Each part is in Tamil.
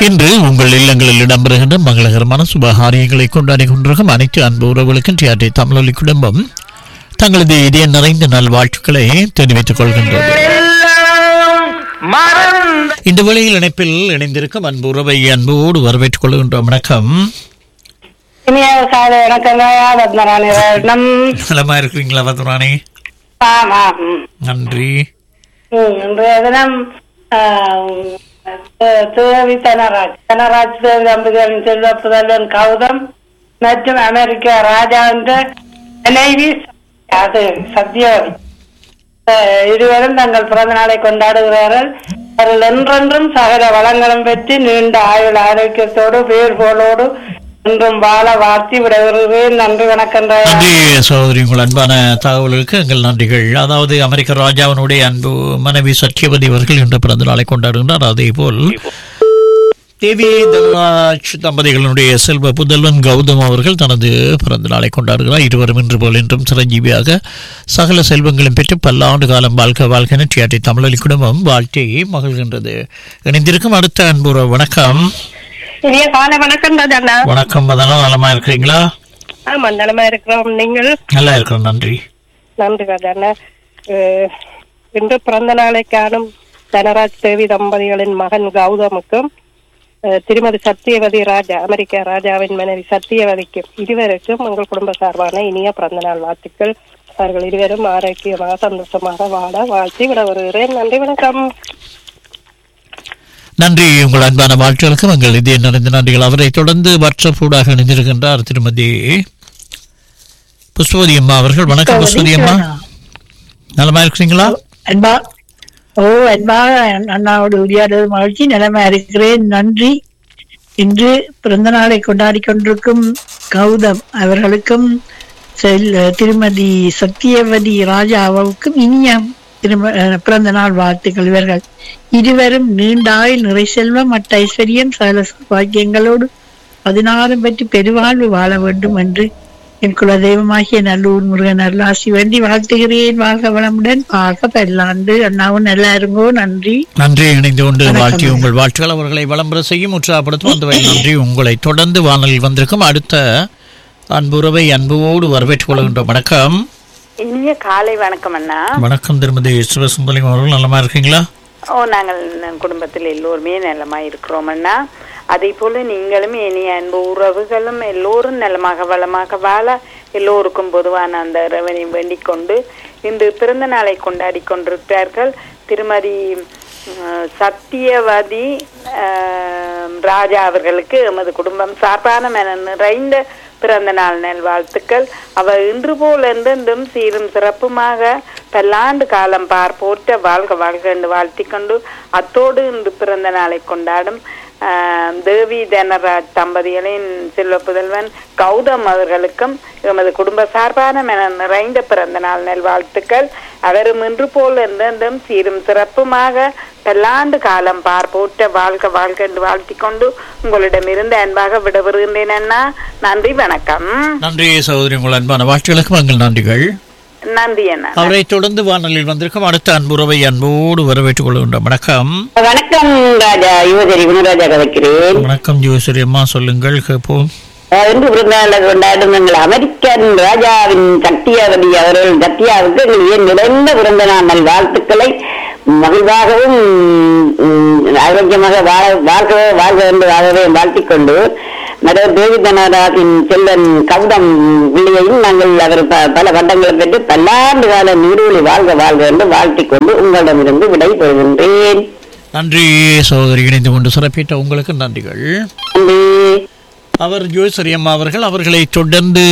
இன்று உங்கள் இல்லங்களில் இடம்பெறுகின்ற மங்களகரமான சுபகாரியங்களை கொண்டாடி கொண்டிருக்கும் அனைத்து அன்பு உறவுகளுக்கும் டிஆர்டி தமிழொலி குடும்பம் தங்களது இதய நிறைந்த நல்வாழ்த்துக்களை தெரிவித்துக் கொள்கின்றது எல்லாம் மறந்த இந்த வேளையில் இணைப்பில் இணைந்திருக்கும் அன்பு உறவை அன்போடு வரவேற்றுக் கொள்கின்றோம் வணக்கம் இனிய காலை வணக்கங்க பத்மராணி ரத்னம் நலமா இருக்கிறீங்களா பத்மராணி ஆமா ம். நன்றி ம், இன்றைய தினம் ஆம், தே- தேவி தனராஜ் தனராஜ் தேவி தம்பதிகளின் செல்வ புதல்வன் கௌதம் மற்றும் அமெரிக்க ராஜாவின் மனைவி அது சத்யவதி அஹ், இருவரும் தங்கள் பிறந்த நாளை கொண்டாடுகிறார்கள் அவர்கள் என்றென்றும் சகல வளங்களும் பெற்று நீண்ட ஆயுள் ஆரோக்கியத்தோடு பேர் போலோடு என்றும் வாழ வாழ்த்தி விடுகிறேன் நன்றி வணக்கம் ராயா. நன்றி சகோதரி உங்கள் அன்பான தகவல்களுக்கு எங்கள் நன்றிகள் அதாவது அமெரிக்க ராஜாவினுடைய அன்பு மனைவி சத்யவதி அவர்கள் இன்று பிறந்த நாளை கொண்டாடுகின்றார் அதே போல் தேவி தனராஜ் தம்பதிகளுடைய செல்வ புதல்வன் கௌதம் அவர்கள் தனது பிறந்த நாளை கொண்டாடுகிறார் இருவரும் இன்று போல் இன்றும் சிரஞ்சீவியாக சகல செல்வங்களும் பெற்று பல்லாண்டு காலம் வாழ்க வாழ்க டிஆர்டி தமிழொலி குடும்பம் வாழ்த்தி மகிழ்கின்றது இணைந்திருக்கும் அடுத்த அன்புற வணக்கம் இனிய காலை வணக்கம் ராஜாண்ணா வணக்கம் அதெல்லாம் நலமா இருக்கிறீங்களா ஆமா நலமா இருக்கிறோம் நீங்கள் நல்லா இருக்கிறோம் நன்றி நன்றி ராஜாண்ணா அஹ், இன்று பிறந்த நாளை காணும் தனராஜ் தேவி தம்பதிகளின் மகன் கௌதமுக்கும் அஹ், திருமதி சத்தியவதி ராஜா அமெரிக்க ராஜாவின் மனைவி சத்தியவதிக்கும் இருவருக்கும் உங்கள் குடும்ப சார்பான இனிய பிறந்த நாள் வாழ்த்துக்கள் அவர்கள் இருவரும் ஆரோக்கியமாக சந்தோஷமாக வாழ வாழ்த்தி விட வருகிறேன் நன்றி வணக்கம் நன்றி உங்கள் அன்பான வாழ்த்துகளுக்கும் எங்கள் இதய நிறைந்த நன்றிகள் அவரை தொடர்ந்து வாட்ஸ்அப் ஊடாக இணைந்திருக்கின்றார் திருமதி புஷ்பவதி அம்மா அவர்கள் வணக்கம் புஷ்பவதி அம்மா நலமா இருக்கிறீங்களா அன்பா ஓ அன்பா அண்ணாவோடு உரையாடுவது மகிழ்ச்சி நிலைமை இருக்கிறேன் நன்றி இன்று பிறந்த நாளை கொண்டாடி கொண்டிருக்கும் கௌதம் அவர்களுக்கும் செல் திருமதி சத்தியவதி ராஜாவுக்கும் இனிய திரும அஹ், பிறந்த நாள் வாழ்த்துக்கள் இவர்கள் இருவரும் நீண்ட ஆயுள் நிறை செல்வம் மற்ற ஐஸ்வர்யம் சகல பாக்கியங்களோடு பதினாறும் பற்றி பெருவாழ்வு வாழ வேண்டும் என்று என் குலதெய்வமாகிய நல்லூர் முருகன் அருளாசி வேண்டி வாழ்த்துகிறேன் வாழ்க வளமுடன் வாழ்க பல்லாண்டு அண்ணாவும் நல்லா இருங்கோ நன்றி நன்றி இணைந்து கொண்டு வணக்கம். வாழ்த்தி உங்கள் வாழ்த்துக்கள் அவர்களை விளம்பர செய்யும் உற்சாகப்படுத்தும் அந்த வகையில் நன்றி உங்களை தொடர்ந்து வானலில் வந்திருக்கும் அடுத்த அன்புறவை அன்போடு வரவேற்றுக் கொள்கின்றோம் வணக்கம் இனிய காலை வணக்கம் அண்ணா வணக்கம் திருமதி சிவசுந்தலிங்கம் அவர்கள் நலமா இருக்கீங்களா ஓ நாங்கள் நம் குடும்பத்தில் எல்லோருமே நலமா இருக்கிறோம் அண்ணா அதே போல நீங்களும் இனிய அன்பு உறவுகளும் எல்லோரும் நலமாக வளமாக வாழ எல்லோருக்கும் பொதுவான அந்த இறைவனை வேண்டிக் கொண்டு இன்று பிறந்த நாளை கொண்டாடி கொண்டிருக்கிறார்கள் திருமதி அஹ், சத்தியவதி அஹ், ராஜா அவர்களுக்கு எமது குடும்பம் சார்பான மன நிறைந்த பிறந்த நாள் நல்வாழ்த்துக்கள் அவர் இன்று போல் என்றென்றும் சீரும் சிறப்புமாக பல்லாண்டு காலம் பார் போற்ற வாழ்க வாழ்க என்று வாழ்த்திக் கொண்டு அத்தோடு இன்று பிறந்த நாளை கொண்டாடும் ஆஹ், தேவி தனராஜ் தம்பதிகளின் செல்வ புதல்வன் கௌதம் அவர்களுக்கும் எமது குடும்ப சார்பான மன நிறைந்த பிறந்த நாள் நல்வாழ்த்துக்கள் அவரும் இன்று போல் என்றென்றும் சீரும் சிறப்புமாக பல்லாண்டு காலம் பார் போற்ற வாழ்க வாழ்க என்று வாழ்த்திக் கொண்டு உங்களிடமிருந்து அன்பாக விடவிருந்தேன் அண்ணா நன்றி வணக்கம் நன்றி சகோதரி உங்கள் அன்பான வாழ்த்துக்களுக்கும் எங்கள் நன்றிகள் நன்றி அண்ணா அவரை தொடர்ந்து வானலில் வந்திருக்கும் அடுத்த அன்புறவை அன்போடு வரவேற்றுக் கொள்கின்றோம் வணக்கம் வணக்கம் ராஜா யுவதரி குணராஜா கதைக்கிறேன் வணக்கம் ஜோசரி அம்மா சொல்லுங்கள் கேட்போம் அஹ் இன்று பிறந்தநாளை கொண்டாடும் எங்கள் அமெரிக்கன் ராஜாவின் சத்தியாவதி அவர்கள் சத்தியாவுக்கு எங்கள் ஏன் நிறைந்த பிறந்த நாள் நல் வாழ்த்துக்களை மகிழ்வாகவும் உம், ஆரோக்கியமாக வாழ வாழ்க வாழ்க என்று வாழவே வாழ்த்திக் கொண்டு நடுவர் தேவி தனராஜின் செல்வன் கவுதம் பிள்ளையையும் நாங்கள் அவர் ப- பல பட்டங்களை பெற்று பல்லாண்டு கால நீடூழி வாழ்க வாழ்க என்று வாழ்த்திக் கொண்டு உங்களிடமிருந்து விடை பெறுகின்றேன் நன்றி சகோதரி இணைந்து கொண்டு சிறப்பித்த உங்களுக்கு நன்றிகள் நன்றி அவர் ஜோசரி அம்மா அவர்கள் அவர்களை தொடர்ந்து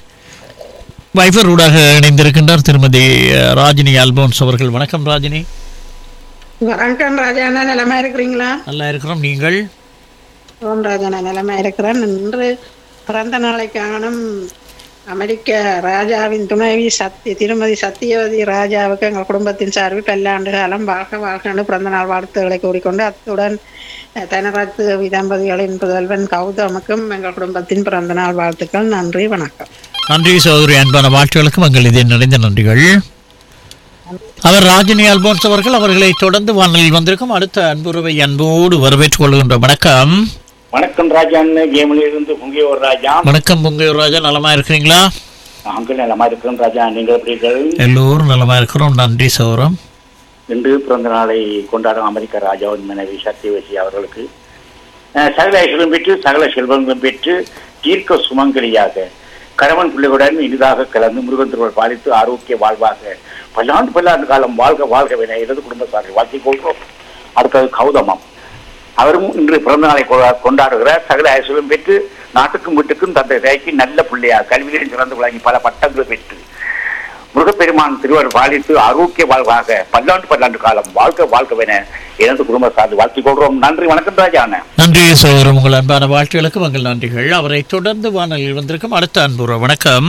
வைஃபர் ஊடாக இணைந்திருக்கின்றார் திருமதி அஹ், ராஜினி அல்போன்ஸ் அவர்கள் வணக்கம் ராஜினி வணக்கம் ராஜாண்ணா நிலமா இருக்கிறீங்களா நல்லா இருக்கிறோம் நீங்கள் ஓம் ராஜாண்ணா நிலமா இருக்கிறேன் இன்று பிறந்த நாளை காணும் அமெரிக்க ராஜாவின் துணைவி சத்திய திருமதி சத்தியவதி ராஜாவுக்கு எங்கள் குடும்பத்தின் சார்பில் பல்லாண்டு காலம் வாழ்க வாழ்க பிறந்த நாள் வாழ்த்துக்களை கூறிக்கொண்டு அத்துடன் அஹ், தனராஜ் தேவி தம்பதிகளின் புதல்வன் கௌதமுக்கும் எங்கள் குடும்பத்தின் பிறந்த நாள் வாழ்த்துக்கள் நன்றி வணக்கம் நன்றி சகோதரி அன்பான வாழ்த்துகளுக்கும் எங்கள் இதே நிறைந்த நன்றிகள் அவர் ராஜினி அல்போன்ஸ் அவர்கள் அவர்களை தொடர்ந்து வானலில் வந்திருக்கும் அடுத்த அன்புறவை அன்போடு வரவேற்றுக் கொள்கின்ற வணக்கம் வணக்கம் ராஜான்னு கேமில் இருந்து பொங்கியோர் ராஜா வணக்கம் பொங்கையூர் ராஜா நலமா இருக்கிறீங்களா நாங்கள் நலமா இருக்கிறோம் ராஜா நீங்கள் எப்படி இருக்கிறீர்கள்? எல்லோரும் நலமா இருக்கிறோம் நன்றி சௌரம் இன்று பிறந்த நாளை கொண்டாடும் அமெரிக்க ராஜாவின் மனைவி சத்யவசி அவர்களுக்கு அஹ், சகல ஐஸ்வரம் பெற்று சகல செல்வங்களும் பெற்று தீர்க்க சுமங்கலியாக கணவன் பிள்ளைகளுடன் இனிதாக கலந்து முருகன் திருவள் பாலித்து ஆரோக்கிய வாழ்வாக பல்லாண்டு பல்லாண்டு காலம் வாழ்க வாழ்கவென எனது குடும்பத்தார்கள் வாழ்த்திக் கொள்கிறோம் அடுத்தது கௌதமம் அவரும் இன்று பிறந்த நாளை கொ- கொண்டாடுகிறார் சகல ஐஸ்வரம் பெற்று நாட்டுக்கும் வீட்டுக்கும் தந்தை தாய்க்கு நல்ல பிள்ளையா கல்வியிலும் சிறந்து விளங்கி பல பட்டங்கள் பெற்று முருகப்பெருமான் திருவர் பாலித்து ஆரோக்கிய வாழ்வாக பல்லாண்டு பல்லாண்டு காலம் வாழ்க வாழ்கவென எனது குடும்ப சார்ந்து வாழ்த்திக் கொள்கிறோம் நன்றி வணக்கம் ராஜான நன்றி சௌரம் உங்கள் அன்பான வாழ்த்துகளுக்கு உங்கள் நன்றிகள் அவரை தொடர்ந்து வானலில் வந்திருக்கும் அடுத்த அன்புற வணக்கம்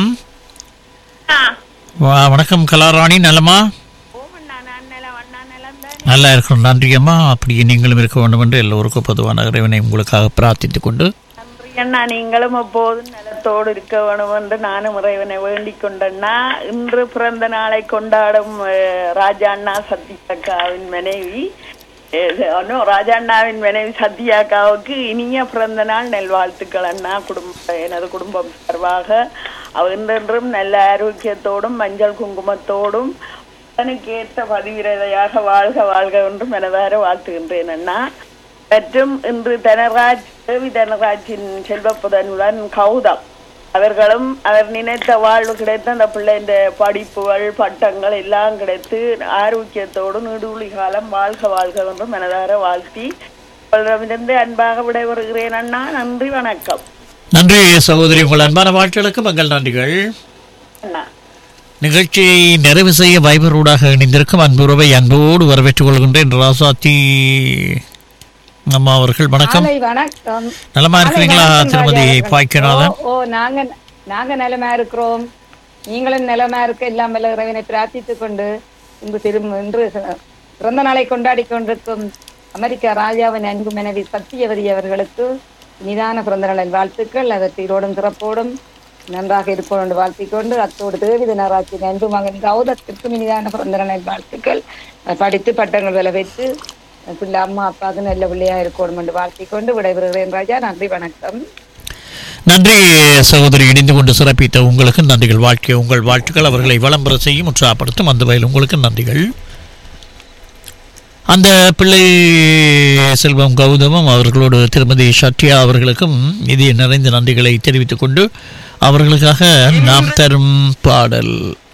வா வணக்கம் கலாராணி நலமா நல்லா இருக்கிறோம் நன்றி அம்மா அப்படியே நீங்களும் இருக்க வேண்டும் என்று எல்லோருக்கும் பொதுவான இறைவனை உங்களுக்காக பிரார்த்தித்துக் கொண்டு நன்றி அண்ணா நீங்களும் எப்போதும் நலத்தோடு இருக்க வேணும் என்று நானும் இறைவனை வேண்டிக் கொண்டேன்னா இன்று பிறந்த நாளை கொண்டாடும் அஹ், ராஜா அண்ணா சத்யாக்காவின் மனைவி அஹ், அண்ணோ ராஜா அண்ணாவின் மனைவி சத்யாக்காவுக்கு இனிய பிறந்த நாள் நல்வாழ்த்துக்கள் அண்ணா குடும்ப எனது குடும்பம் சார்பாக அவ என்றென்றும் நல்ல ஆரோக்கியத்தோடும் மஞ்சள் குங்குமத்தோடும் தனக்கு ஏற்ற பதிவிரதையாக வாழ்க வாழ்க என்று மனதார வாழ்த்துகின்றேன் அண்ணா மற்றும் இன்று தனராஜ் தேவி தனராஜின் செல்வ புதனுடன் கௌதம் அவர்களும் அவர் நினைத்த வாழ்வு கிடைத்த அந்த பிள்ளைன்ற படிப்புகள் பட்டங்கள் எல்லாம் கிடைத்து ஆரோக்கியத்தோடு நீடூழி காலம் வாழ்க வாழ்க என்று மனதார வாழ்த்தி உங்களிடமிருந்து அன்பாக விடைபெறுகிறேன் அண்ணா நன்றி வணக்கம் நன்றி சகோதரி உங்கள் அன்பான வாழ்த்துகளுக்கு உங்கள் நன்றிகள் அண்ணா நிகழ்ச்சியை நிறைவு செய்ய வைபரோடாக இணைந்திருக்கும் அன்புறவை அன்போடு வரவேற்றுக் கொள்கின்றேன் ராசாத்தி அம்மா அவர்கள் வணக்கம் காலை வணக்கம் நலமா இருக்கிறீங்களா காலை வணக்கம் திருமதி ராஜா அவர்கள். பாய்க்கநாதன் ஓ, ஓ நாங்க நாங்க நிலமா இருக்கிறோம் நீங்களும் நிலமா இருக்க எல்லாம் வல்ல இறைவனை பிரார்த்தித்துக் கொண்டு இன்று திரும்ப இன்று பிறந்த நாளை கொண்டாடி கொண்டிருக்கும் அமெரிக்க ராஜாவின் அன்பு மனைவி சத்தியவதி அவர்களுக்கு நிதான பிறந்த நாளின் வாழ்த்துக்கள் அதற்கு ஈரோடும் சிறப்போடும் நன்றாக இருப்போம் என்று வாழ்த்திக் கொண்டு அத்தோடு தேவி தினராட்சியின் அன்பு மகன் கௌதத்திற்கும் இனிதான பிறந்த நாளின் வாழ்த்துக்கள் படித்து பட்டங்கள் விலை வைத்து பிள்ளை அம்மா அப்பாவுக்கு நல்ல பிள்ளையா இருக்கணும் என்று வாழ்த்திக் கொண்டு விடைபெறுகிறேன் ராஜா நன்றி வணக்கம் நன்றி சகோதரி இணைந்து கொண்டு சிறப்பித்த உங்களுக்கு நன்றிகள் வாழ்க்கை உங்கள் வாழ்த்துக்கள் அவர்களை விளம்பர செய்யும் உற்சாகப்படுத்தும் அந்த வகையில் உங்களுக்கு நன்றிகள் அந்த பிள்ளை செல்வம் கௌதமம் அவர்களோடு திருமதி சத்யா அவர்களுக்கும் இது நிறைந்த நன்றிகளை தெரிவித்துக் கொண்டு அவர்களுக்காக நாம் தரும் பாடல்